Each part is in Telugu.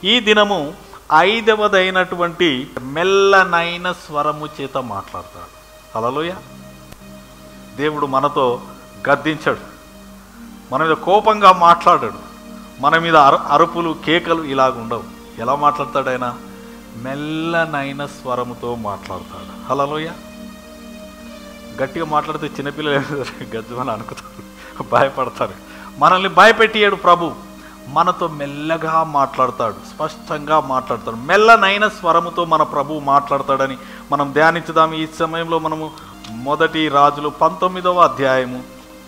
ఈ దినము ఐదవదైనటువంటి మెల్లనైన స్వరము చేత మాట్లాడతాడు హలలోయ దేవుడు మనతో గద్దించాడు మన మీద కోపంగా మాట్లాడాడు మన మీద అరు అరుపులు కేకలు ఇలాగ ఉండవు ఎలా మాట్లాడతాడు ఆయన మెల్లనైన స్వరముతో మాట్లాడతాడు హలలోయ గట్టిగా మాట్లాడితే చిన్నపిల్లలు గజ్జమని అనుకుతారు భయపడతారు మనల్ని భయపెట్టియాడు ప్రభు మనతో మెల్లగా మాట్లాడతాడు స్పష్టంగా మాట్లాడతాడు మెల్లనైన స్వరముతో మన ప్రభు మాట్లాడతాడని మనం ధ్యానించుదాం ఈ సమయంలో మనము మొదటి రాజులు పంతొమ్మిదవ అధ్యాయము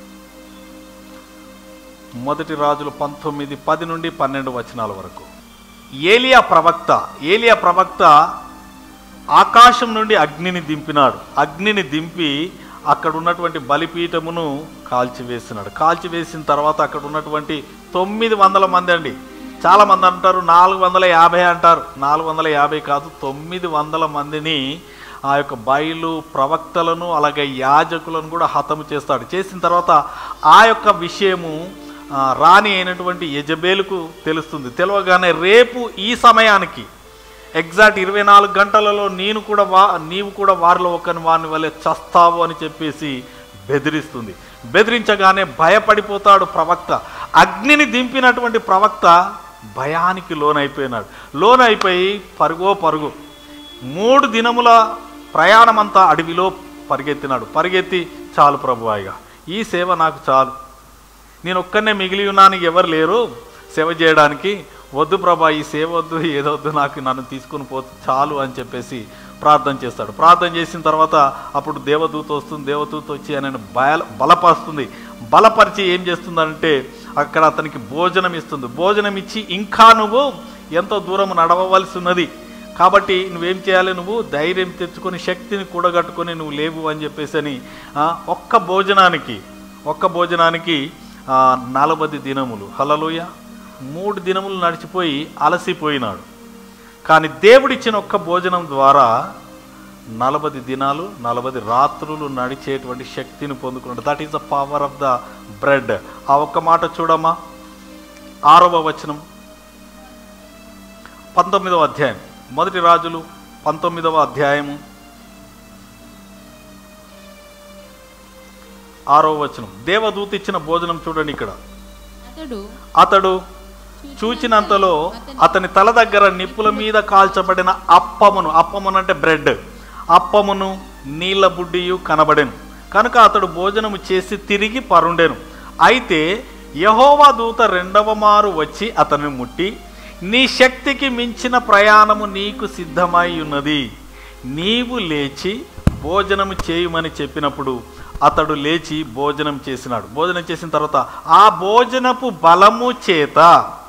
మొదటి రాజులు పంతొమ్మిది పది నుండి పన్నెండు వచనాల వరకు ఏలియా ప్రవక్త ఏలియా ప్రవక్త ఆకాశం నుండి అగ్నిని దింపినాడు అగ్నిని దింపి అక్కడ ఉన్నటువంటి బలిపీఠమును కాల్చివేసినాడు కాల్చివేసిన తర్వాత అక్కడ ఉన్నటువంటి తొమ్మిది వందల మంది అండి చాలా మంది అంటారు నాలుగు వందల యాభై అంటారు నాలుగు వందల యాభై కాదు తొమ్మిది వందల మందిని ఆ యొక్క బయలు ప్రవక్తలను అలాగే యాజకులను కూడా హతము చేస్తాడు చేసిన తర్వాత ఆ యొక్క విషయము ఆ, రాణి అయినటువంటి యజబేలుకు తెలుస్తుంది తెలియగానే రేపు ఈ సమయానికి ఎగ్జాక్ట్ ఇరవై నాలుగు గంటలలో నేను కూడా వా నీవు కూడా వారిలో ఒకని వారిని వల్లే చస్తావు అని చెప్పేసి బెదిరిస్తుంది బెదిరించగానే భయపడిపోతాడు ప్రవక్త అగ్నిని దింపినటువంటి ప్రవక్త భయానికి లోనైపోయినాడు లోనైపోయి పరుగో పరుగు మూడు దినముల ప్రయాణమంతా అడవిలో పరిగెత్తినాడు పరిగెత్తి చాలు ప్రభువాయిగా ఈ సేవ నాకు చాలు నేను ఒక్కనే మిగిలి ఉన్నాను ఎవరు లేరు సేవ చేయడానికి వద్దు ప్రభా ఈ సేవ వద్దు ఏదొద్దు నాకు నన్ను తీసుకుని పో చాలు అని చెప్పేసి ప్రార్థన చేస్తాడు ప్రార్థన చేసిన తర్వాత అప్పుడు దేవదూత వస్తుంది దేవదూత వచ్చి ఆయన బల బలపరుస్తుంది బలపరిచి ఏం చేస్తుందంటే అక్కడ అతనికి భోజనం ఇస్తుంది భోజనం ఇచ్చి ఇంకా నువ్వు ఎంతో దూరం నడవవలసి ఉన్నది కాబట్టి నువ్వేం చేయాలి నువ్వు ధైర్యం తెచ్చుకొని శక్తిని కూడగట్టుకొని నువ్వు లేవు అని చెప్పేసి అని ఆ, ఒక్క భోజనానికి ఒక్క భోజనానికి ఆ, నలభై దినములు హలలోయ మూడు దినములు నడిచిపోయి అలసిపోయినాడు కానీ దేవుడిచ్చిన ఒక్క భోజనం ద్వారా నలభై దినాలు నలభై రాత్రులు నడిచేటువంటి శక్తిని పొందుకున్నాడు that is the power of the bread ఆ ఒక్క మాట చూడమ్మా ఆరవ వచనం పంతొమ్మిదవ అధ్యాయం మొదటి రాజులు పంతొమ్మిదవ అధ్యాయము ఆరవ వచనం దేవదూత ఇచ్చిన భోజనం చూడండి ఇక్కడ అతడు అతడు చూచినంతలో అతని తల దగ్గర నిప్పుల మీద కాల్చబడిన అప్పమును అప్పమును అంటే బ్రెడ్ అప్పమును నీళ్ళ బుడ్డియు కనబడెను కనుక అతడు భోజనము చేసి తిరిగి పరుండెను అయితే యహోవా దూత రెండవ మారు వచ్చి అతన్ని ముట్టి నీ శక్తికి మించిన ప్రయాణము నీకు సిద్ధమై ఉన్నది నీవు లేచి భోజనము చేయమని చెప్పినప్పుడు అతడు లేచి భోజనం చేసినాడు భోజనం చేసిన తర్వాత ఆ భోజనపు బలము చేత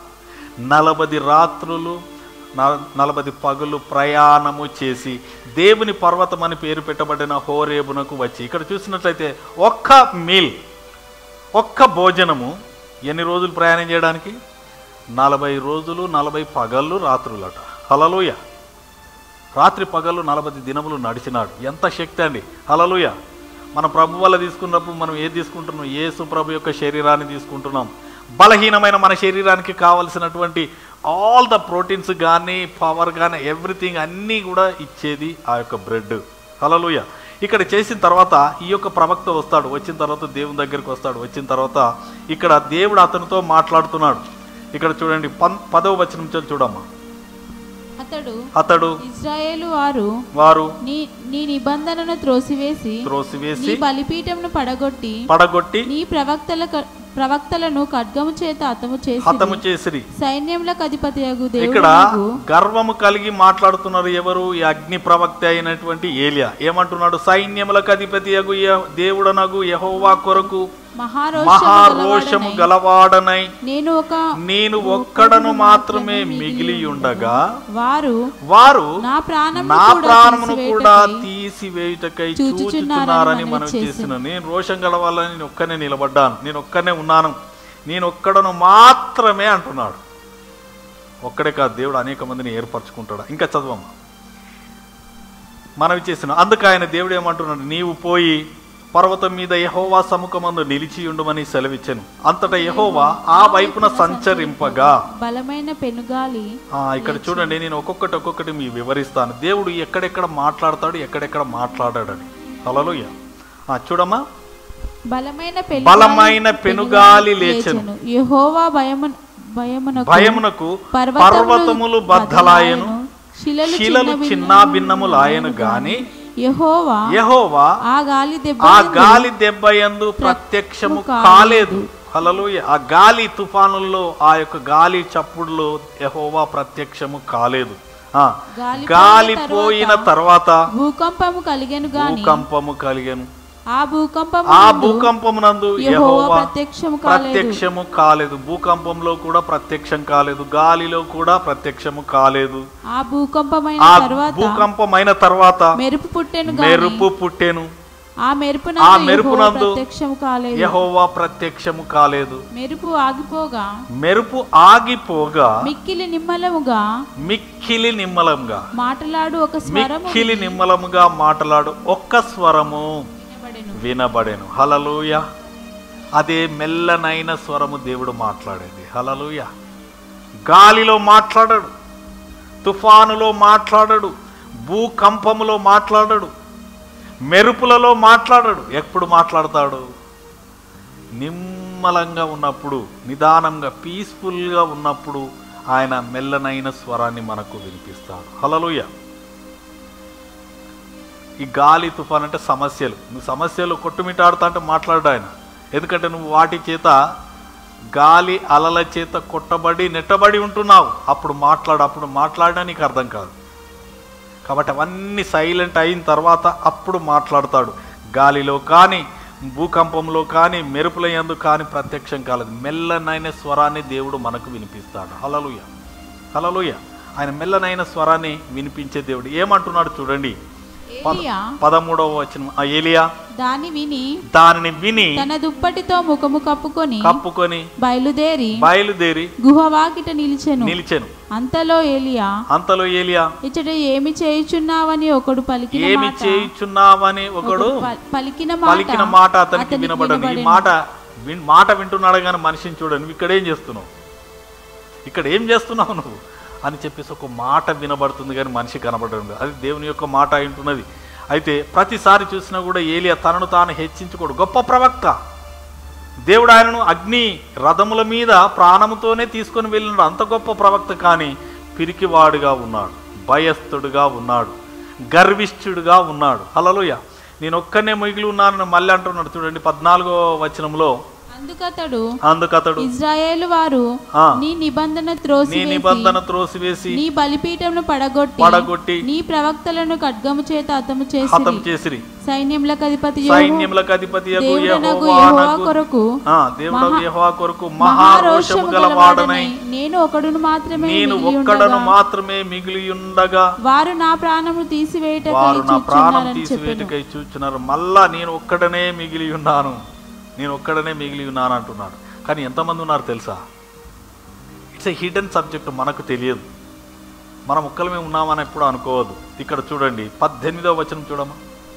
నలభది రాత్రులు న- నలభది పగులు ప్రయాణము చేసి దేవుని పర్వతం అని పేరు పెట్టబడిన హోరేబునకు వచ్చి ఇక్కడ చూసినట్లయితే ఒక్క మీల్ ఒక్క భోజనము ఎన్ని రోజులు ప్రయాణం చేయడానికి నలభై రోజులు నలభై పగళ్ళు రాత్రులట హలలుయ రాత్రి పగళ్ళు నలభై దినములు నడిచినాడు ఎంత శక్తి అండి హలలుయ మన ప్రభు వల్ల తీసుకున్నప్పుడు మనం ఏది తీసుకుంటున్నాం యేసు ప్రభు యొక్క శరీరాన్ని తీసుకుంటున్నాం బలహీనమైన మన శరీరానికి కావలసినటువంటి ఆల్ ద ప్రోటీన్స్ కానీ పవర్ కానీ ఎవ్రీథింగ్ అన్నీ కూడా ఇచ్చేది ఆ యొక్క బ్రెడ్ హలలుయ ఇక్కడ చేసిన తర్వాత ఈ యొక్క ప్రవక్త వస్తాడు వచ్చిన తర్వాత దేవుని దగ్గరికి వస్తాడు వచ్చిన తర్వాత ఇక్కడ దేవుడు అతనితో మాట్లాడుతున్నాడు ఇక్కడ చూడండి పన్ పదవ వచనం నుంచి చూడమ్మా అతడు అతడు ఇజ్రాయేలు వారు వారు నీ నీ నిబంధనను త్రోసివేసి నీ త్రోసివేసి బలిపీఠమును పడగొట్టి పడగొట్టి నీ ప్రవక్తల ప్రవక్తలను ఖడ్గము చేత హతము చేసి హతము చేసిరి సైన్యములకు అధిపతి ఇక్కడ దేవుడు గర్వము కలిగి మాట్లాడుతున్నారు ఎవరు ఈ అగ్ని ప్రవక్త అయినటువంటి ఏలియా ఏమంటున్నాడు సైన్యములకు అధిపతి అగు దేవుడనగు యహోవా కొరకు మహారోషము గలవాడనై నేను ఒక నేను ఒక్కడను మాత్రమే మిగిలి ఉండగా వారు వారు నా ప్రాణమును నా కూడా ప్రాణమును కూడా తీసివేయుటకై తీసివేయుటకై చూచుచున్నారని చూచుచున్నారని మనం మనవి చేసిన నేను రోషం గలవాలని నేను ఒక్కనే నిలబడ్డాను నేను ఒక్కనే ఉన్నాను నేను ఒక్కడను మాత్రమే అంటున్నాడు ఒక్కడే కాదు దేవుడు అనేక మందిని ఏర్పరచుకుంటాడు ఇంకా చదవమ్మా మనవి చేసిన అందుకు ఆయన దేవుడు ఏమంటున్నాడు నీవు పోయి పర్వతం మీద యహోవా సముఖమందు నిలిచి ఉండుమని సెలవిచ్చెను అంతటా యహోవా ఆ వైపున సంచరింపగా బలమైన పెనుగాలి ఆ, ఇక్కడ చూడండి నేను ఒక్కొక్కటి ఒక్కొక్కటి మీ వివరిస్తాను దేవుడు ఎక్కడెక్కడ మాట్లాడతాడు ఎక్కడెక్కడ మాట్లాడాడని హల్లెలూయ ఆ చూడమ్మా బలమైన పెను బలమైన పెనుగాలి లేచెను. యెహోవా భయము భయమునకు భయమునకు పర్వతములు బద్దలాయను శిలలు శిలలు చిన్నాభిన్నములాయను గాని యెహోవా యెహోవా ఆ గాలి దెబ్బ ఆ గాలి దెబ్బ యందు ప్రత్యక్షము కాలేదు హల్లెలూయ ఆ గాలి తుఫానుల్లో ఆ యొక్క గాలి చప్పుడులో యెహోవా ప్రత్యక్షము కాలేదు ఆ గాలి గాలి పోయిన తర్వాత భూకంపము కలిగెను గాని భూకంపము కలిగను ఆ భూకంపము ఆ భూకంపమునందు యెహోవా యెహోవా ప్రత్యక్షము కాలేదు ప్రత్యక్షము కాలేదు భూకంపంలో కూడా ప్రత్యక్షం కాలేదు గాలిలో కూడా ప్రత్యక్షము కాలేదు ఆ భూకంపమైన ఆ తర్వాత భూకంపమైన తర్వాత మెరుపు పుట్టెను గాని మెరుపు పుట్టెను ఆ ఆ మెరుపునందు మెరుపునందు యెహోవా ప్రత్యక్షము కాలేదు యెహోవా ప్రత్యక్షము కాలేదు మెరుపు ఆగిపోగా మెరుపు ఆగిపోగా మిక్కిలి నిమ్మలముగా మిక్కిలి నిమ్మలంగా మాటలాడు ఒక స్వరము మిక్కిలి నిమ్మలముగా మాట్లాడు ఒక్క స్వరము వినబడెను. వినబడెను హలలుయ అదే మెల్లనైన స్వరము దేవుడు మాట్లాడేది హలలుయ గాలిలో మాట్లాడడు తుఫానులో మాట్లాడడు భూకంపములో మాట్లాడడు మెరుపులలో మాట్లాడడు ఎప్పుడు మాట్లాడతాడు నిమ్మలంగా ఉన్నప్పుడు నిదానంగా పీస్ఫుల్గా ఉన్నప్పుడు ఆయన మెల్లనైన స్వరాన్ని మనకు వినిపిస్తాడు హలలుయ ఈ గాలి తుఫాన్ అంటే సమస్యలు నువ్వు సమస్యలు కొట్టుమిటాడుతా అంటే మాట్లాడు ఆయన ఎందుకంటే నువ్వు వాటి చేత గాలి అలల చేత కొట్టబడి నెట్టబడి ఉంటున్నావు అప్పుడు మాట్లాడు అప్పుడు మాట్లాడినా నీకు అర్థం కాదు కాబట్టి అవన్నీ సైలెంట్ అయిన తర్వాత అప్పుడు మాట్లాడతాడు గాలిలో కానీ భూకంపంలో కానీ మెరుపుల యందు కానీ ప్రత్యక్షం కాలేదు మెల్లనైన స్వరాన్ని దేవుడు మనకు వినిపిస్తాడు హలలుయ హలలుయ ఆయన మెల్లనైన స్వరాన్ని వినిపించే దేవుడు ఏమంటున్నాడు చూడండి ఏలియా పదమూడవ వచనం ఆ ఏలియా దాని విని దానిని విని తన దుప్పటితో ముఖము కప్పుకొని కప్పుకొని బయలుదేరి బయలుదేరి గుహవాకిట నిలిచెను నిలిచెను అంతలో ఏలియా అంతలో ఏలియా ఇచ్చట ఏమి చేయుచున్నావని ఒకడు పలికిన ఏమి మాట చేయుచున్నావని ఒకడు ప- పలికిన పలికిన మాట అతనికి వినబడను ఈ మాట విన్- మాట వింటున్నాడు కానీ మనిషిని చూడను నువ్వు ఇక్కడ ఏం చేస్తున్నావు ఇక్కడ ఏం చేస్తున్నావు నువ్వు అని చెప్పేసి ఒక మాట వినబడుతుంది కానీ మనిషి కనబడడం లేదు. అది దేవుని యొక్క మాట వింటున్నది అయితే ప్రతిసారి చూసినా కూడా ఏలియా తనను తాను హెచ్చించుకోడు గొప్ప ప్రవక్త దేవుడు ఆయనను అగ్ని రథముల మీద ప్రాణముతోనే తీసుకొని వెళ్ళినాడు అంత గొప్ప ప్రవక్త కానీ పిరికివాడుగా ఉన్నాడు భయస్థుడుగా ఉన్నాడు గర్విష్ఠుడుగా ఉన్నాడు హలలుయ నేను ఒక్కనే మిగిలి ఉన్నానని మళ్ళీ అంటున్నాడు చూడండి పద్నాలుగో వచనంలో అందుకతడు అందుకతడు ఇజ్రాయేలు వారు ఆ. నీ నిబంధన నీ త్రోసి నిబంధన త్రోసివేసి నీ బలిపీఠమును పడగొట్టి పడగొట్టి నీ ప్రవక్తలను ఖడ్గము చేత హతము హతం చేసి చేసిరి సైన్యములకు అధిపతి సైన్యములకు అధిపతి దేవుడనగు యెహోవా కొరకు దేవుడు యెహోవా కొరకు మహారోషము మహారోషము గలవాడనై నేను ఒకడును మాత్రమే నేను మిగిలి ఒక్కడను ఉండగా మాత్రమే మిగిలి ఉండగా వారు నా ప్రాణము తీసివేయటకై వారు నా ప్రాణం చూచున్నారని చెప్పెను తీసివేటకై చూచున్నారు మళ్ళా నేను ఒక్కడనే మిగిలి ఉన్నాను నేను ఒక్కడనే మిగిలి ఉన్నాను అంటున్నాడు కానీ ఎంతమంది ఉన్నారు తెలుసా ఇట్స్ ఎ హిడెన్ సబ్జెక్ట్ మనకు తెలియదు మనం ఒక్కలమే ఉన్నామని ఎప్పుడు అనుకోవద్దు ఇక్కడ చూడండి పద్దెనిమిదవ వచనం చూడమ్మా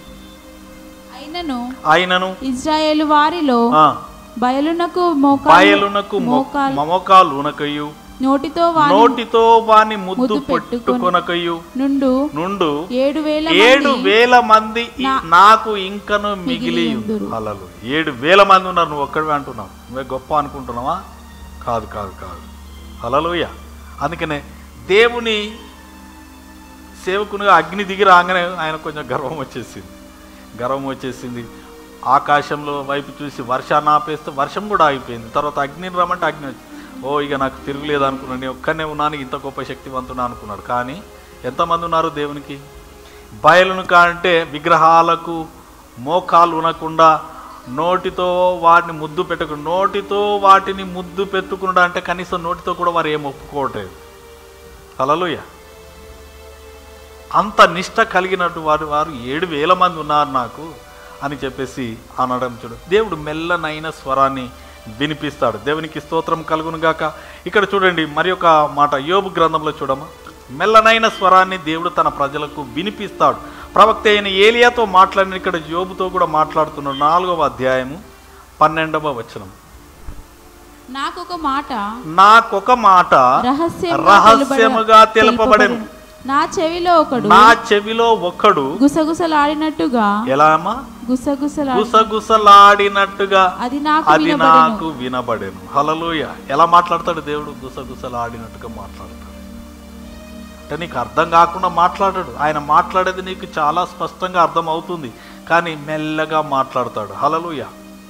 అయినను ఆయనను ఇజ్రాయేలు వారిలో ఆ, బయలునకు మోకాలు బయలునకు మొ- మోకాలు మమోకాలు ఉనకయు నోటితో వారి నోటితో వాని ముద్దు ముద్దు పెట్టుకొని- పెట్టుకొనకయు నుండు నుండు ఏడు వేల ఏడు మంది వేల మంది ఈ- నా- నాకు ఇంకను మిగిలి మిగిలియుందురు. అలలు ఏడు వేల మంది ఉన్నారు నువ్వు ఒక్కడివే అంటున్నావు నువ్వే గొప్ప అనుకుంటున్నావా కాదు కాదు కాదు అలలుయ అందుకనే దేవుని సేవకునిగా అగ్ని దిగి రాగానే ఆయన కొంచెం గర్వం వచ్చేసింది గర్వం వచ్చేసింది ఆకాశంలో వైపు చూసి వర్షాన్ని ఆపేస్తే వర్షం కూడా ఆగిపోయింది తర్వాత అగ్నిని రమ్మంటే అగ్ని వచ్చి ఓ ఇక నాకు తిరుగులేదు అనుకున్నాను నేను ఒక్కనే ఉన్నాను ఇంత గొప్ప శక్తివంతుడు అనుకున్నాడు కానీ ఎంతమంది ఉన్నారు దేవునికి బయలును అంటే విగ్రహాలకు మోకాలు ఉనకుండా నోటితో వాటిని ముద్దు పెట్టకుండా నోటితో వాటిని ముద్దు పెట్టుకుండా అంటే కనీసం నోటితో కూడా వారు ఏం ఒప్పుకోవట్లేదు హల్లెలూయ అంత నిష్ట కలిగినట్టు వారు వారు ఏడు వేల మంది ఉన్నారు నాకు అని చెప్పేసి అనడం చూడు దేవుడు మెల్లనైన స్వరాన్ని వినిపిస్తాడు దేవునికి స్తోత్రం కలుగును గాక ఇక్కడ చూడండి మరి ఒక మాట యోబు గ్రంథంలో చూడమా మెల్లనైన స్వరాన్ని దేవుడు తన ప్రజలకు వినిపిస్తాడు ప్రవక్త అయిన ఏలియాతో మాట్లాడిన ఇక్కడ యోబుతో కూడా మాట్లాడుతున్నాడు నాలుగవ అధ్యాయము పన్నెండవ వచనం నాకొక మాట నాకొక మాట రహస్యంగా రహస్యముగా తెలుపబడ- తెలుపబడెను నా చెవిలో ఒకడు నా చెవిలో ఒక్కడు గుసగుసలాడినట్టుగా ఎలా అమ్మా గుసగుసలాడి గుసగుసలాడినట్టుగా అది నాకు అది వినబడెను నాకు వినబడేను హలలోయ ఎలా మాట్లాడతాడు దేవుడు గుసగుసలాడినట్టుగా మాట్లాడతాడు అంటే నీకు అర్థం కాకుండా మాట్లాడాడు ఆయన మాట్లాడేది నీకు చాలా స్పష్టంగా అర్థం అవుతుంది కానీ మెల్లగా మాట్లాడతాడు హలలుయ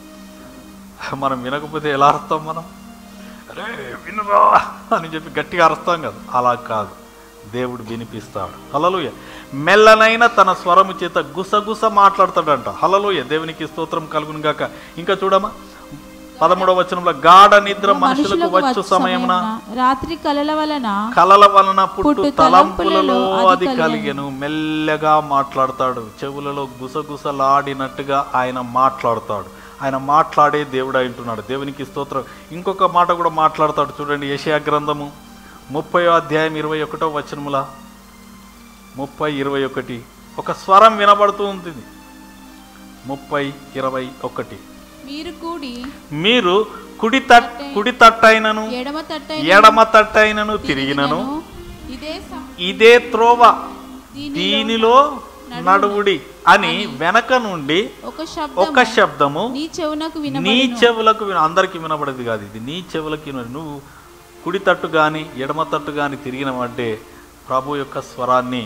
మనం వినకపోతే ఎలా అరుస్తాం మనం అరే వినరా అని చెప్పి గట్టిగా అరుస్తాం కదా అలా కాదు దేవుడు వినిపిస్తాడు హలలుయ మెల్లనైన తన స్వరము చేత గుసగుస మాట్లాడతాడంట హలలుయ దేవునికి స్తోత్రం కలుగును గాక ఇంకా చూడమా పదమూడవ వచనంలో గాఢ నిద్ర మనుషులకు వచ్చు సమయమున రాత్రి కలల వలన కలల వలన పుట్టు పుట్టు తలంపులలో తలంపులలో అది అది కలిగెను మెల్లగా మాట్లాడతాడు చెవులలో గుసగుసలాడినట్టుగా ఆయన మాట్లాడతాడు ఆయన మాట్లాడే దేవుడు అంటున్నాడు దేవునికి స్తోత్రం ఇంకొక మాట కూడా మాట్లాడతాడు చూడండి యెషయా గ్రంథము ముప్పై అధ్యాయం ఇరవై ఒకటో వచనముల ముప్పై ఇరవై ఒకటి ఒక స్వరం వినబడుతూ ఉంటుంది ముప్పై ఇరవై ఒకటి మీరు కూడి మీరు కుడి తట్ కుడి తట్టైనను ఎడమ తట్ట ఎడమ తట్టైనను తిరిగినను ఇదే సం- ఇదే త్రోవ దీనిలో దీనిలో నడువుడి అని వెనక నుండి ఒక శబ్దం ఒక శబ్దము నీ చెవునకు నీ వినబడును చెవులకు విన అందరికి వినబడేది కాదు ఇది నీ చెవులకి విన- నువ్వు కుడి తట్టు కానీ ఎడమ తట్టు కానీ తిరిగినవంటే ప్రభు యొక్క స్వరాన్ని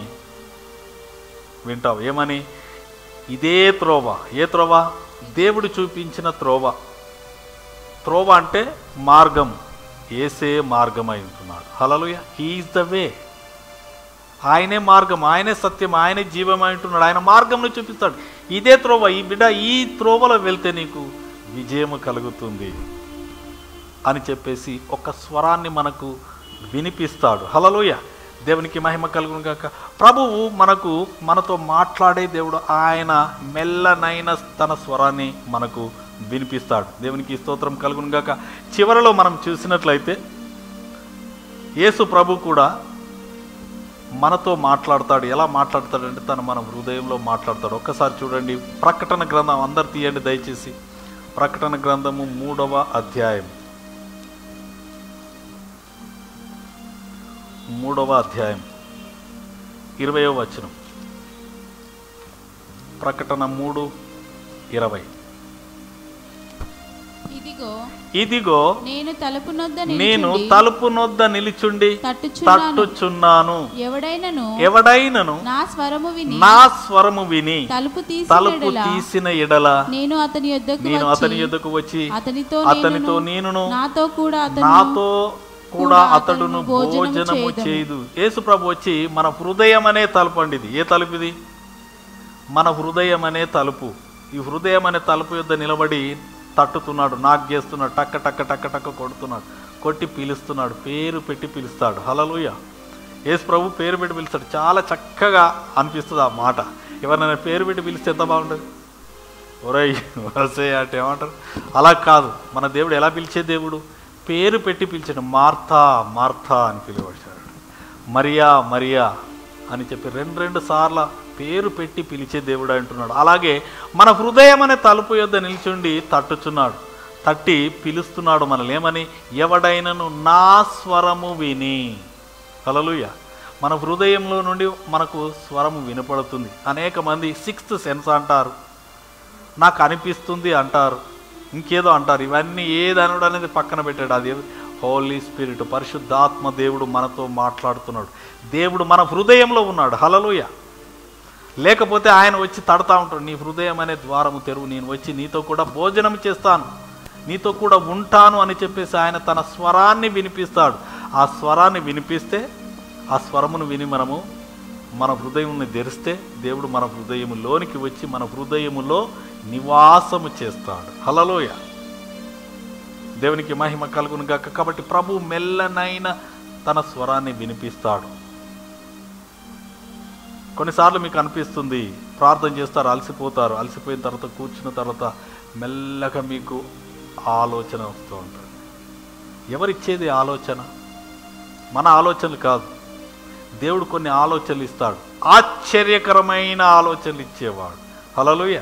వింటావు ఏమని ఇదే త్రోవ ఏ త్రోవ దేవుడు చూపించిన త్రోవ త్రోవ అంటే మార్గం ఏసే మార్గం అయి ఉంటున్నాడు హలలుయ హీఈస్ ద వే ఆయనే మార్గం ఆయనే సత్యం ఆయనే జీవం అయి ఉంటున్నాడు ఆయన మార్గంలో చూపిస్తాడు ఇదే త్రోవ ఈ బిడ్డ ఈ త్రోవలో వెళ్తే నీకు విజయము కలుగుతుంది అని చెప్పేసి ఒక స్వరాన్ని మనకు వినిపిస్తాడు హలలోయ దేవునికి మహిమ కలుగును గాక ప్రభువు మనకు మనతో మాట్లాడే దేవుడు ఆయన మెల్లనైన తన స్వరాన్ని మనకు వినిపిస్తాడు దేవునికి స్తోత్రం కలుగును గాక చివరలో మనం చూసినట్లయితే యేసు ప్రభు కూడా మనతో మాట్లాడతాడు ఎలా మాట్లాడతాడంటే తను మన హృదయంలో మాట్లాడతాడు ఒక్కసారి చూడండి ప్రకటన గ్రంథం అందరు తీయండి దయచేసి ప్రకటన గ్రంథము మూడవ అధ్యాయం మూడవ అధ్యాయం ఇరవయో వచనం ప్రకటన మూడు ఇరవై ఇదిగో ఇదిగో నేను తలుపు నొద్ద నేను నిలుచుండి తలుపు నొద్ద నిలుచుండి తట్టుచున్నాను తట్టుచున్నాను ఎవడైనను ఎవడైనను నా స్వరము విని నా స్వరము విని తలుపు తీసిన తలుపు ఎడల తీసిన ఎడల నేను అతని యొద్దకు నేను వచ్చి అతని యొద్దకు వచ్చి అతనితో అతనితో నేనును నేనును నాతో కూడా అతను నాతో కూడా కూడా అతడును అతడును భోజనము భోజనము చేయుదును. చేయదు యేసు ప్రభు వచ్చి మన హృదయం అనే తలుపు అండి ఇది ఏ తలుపు ఇది మన హృదయం అనే తలుపు ఈ హృదయం అనే తలుపు యొద్ద నిలబడి తట్టుతున్నాడు నాకు చేస్తున్నాడు టక్క టక్క టక్క టక్క కొడుతున్నాడు కొట్టి పిలుస్తున్నాడు పేరు పెట్టి పిలుస్తాడు హలలుయ యేసు ప్రభు పేరు పెట్టి పిలుస్తాడు చాలా చక్కగా అనిపిస్తుంది ఆ మాట ఎవరినైనా పేరు పెట్టి పిలిస్తే ఎంత బాగుంటుంది ఒరై వరసే అంటే ఏమంటారు అలా కాదు మన దేవుడు ఎలా పిలిచే దేవుడు పేరు పెట్టి పిలిచాడు మార్తా మార్తా అని పిలువచ్చాడు మరియా మరియా అని చెప్పి రెండు రెండు సార్ల పేరు పెట్టి పిలిచే దేవుడు అంటున్నాడు అలాగే మన హృదయం అనే తలుపు యొద్ద నిల్చుండి తట్టుచున్నాడు తట్టి పిలుస్తున్నాడు మనల్ని ఏమని ఎవడైనను నా స్వరము విని హల్లెలూయా మన హృదయంలో నుండి మనకు స్వరము వినపడుతుంది అనేక మంది సిక్స్త్ సెన్స్ అంటారు నాకు అనిపిస్తుంది అంటారు ఇంకేదో అంటారు ఇవన్నీ ఏదనడు అనేది పక్కన పెట్టాడు అది హోలీ స్పిరిట్ పరిశుద్ధాత్మ దేవుడు మనతో మాట్లాడుతున్నాడు దేవుడు మన హృదయంలో ఉన్నాడు హలలుయ లేకపోతే ఆయన వచ్చి తడతా ఉంటాడు నీ హృదయం అనే ద్వారము తెరువు నేను వచ్చి నీతో కూడా భోజనం చేస్తాను నీతో కూడా ఉంటాను అని చెప్పేసి ఆయన తన స్వరాన్ని వినిపిస్తాడు ఆ స్వరాన్ని వినిపిస్తే ఆ స్వరమును విని మనము మన హృదయంని తెరిస్తే దేవుడు మన హృదయములోనికి వచ్చి మన హృదయములో నివాసము చేస్తాడు హలలోయ దేవునికి మహిమ కలుగును గాక కాబట్టి ప్రభు మెల్లనైన తన స్వరాన్ని వినిపిస్తాడు కొన్నిసార్లు మీకు అనిపిస్తుంది ప్రార్థన చేస్తారు అలసిపోతారు అలసిపోయిన తర్వాత కూర్చున్న తర్వాత మెల్లగా మీకు ఆలోచన వస్తూ ఉంటుంది ఎవరిచ్చేది ఆలోచన మన ఆలోచనలు కాదు దేవుడు కొన్ని ఆలోచనలు ఇస్తాడు ఆశ్చర్యకరమైన ఆలోచనలు ఇచ్చేవాడు హలోయ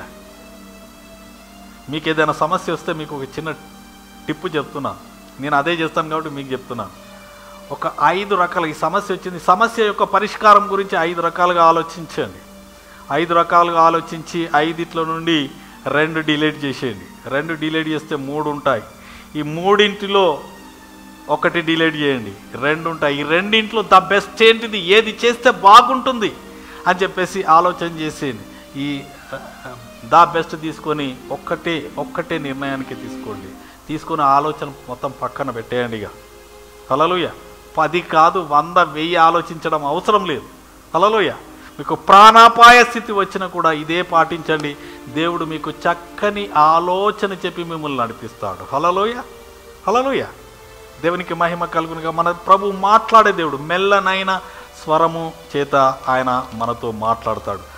మీకు ఏదైనా సమస్య వస్తే మీకు ఒక చిన్న టిప్పు చెప్తున్నాను నేను అదే చేస్తాను కాబట్టి మీకు చెప్తున్నాను ఒక ఐదు రకాల ఈ సమస్య వచ్చింది సమస్య యొక్క పరిష్కారం గురించి ఐదు రకాలుగా ఆలోచించండి ఐదు రకాలుగా ఆలోచించి ఐదిట్లో నుండి రెండు డిలీట్ చేసేయండి రెండు డిలీట్ చేస్తే మూడు ఉంటాయి ఈ మూడింటిలో ఒకటి డిలీట్ చేయండి రెండు ఉంటాయి ఈ రెండింట్లో ద బెస్ట్ ఏంటిది ఏది చేస్తే బాగుంటుంది అని చెప్పేసి ఆలోచన చేసేయండి ఈ ద బెస్ట్ తీసుకొని ఒక్కటే ఒక్కటే నిర్ణయానికి తీసుకోండి తీసుకుని ఆలోచన మొత్తం పక్కన పెట్టేయండి ఇక హలలుయ పది కాదు వంద వెయ్యి ఆలోచించడం అవసరం లేదు హలలుయ మీకు ప్రాణాపాయ స్థితి వచ్చినా కూడా ఇదే పాటించండి దేవుడు మీకు చక్కని ఆలోచన చెప్పి మిమ్మల్ని నడిపిస్తాడు హలలోయ హలలోయ దేవునికి మహిమ కలుగునుగా మన ప్రభు మాట్లాడే దేవుడు మెల్లనైన స్వరము చేత ఆయన మనతో మాట్లాడతాడు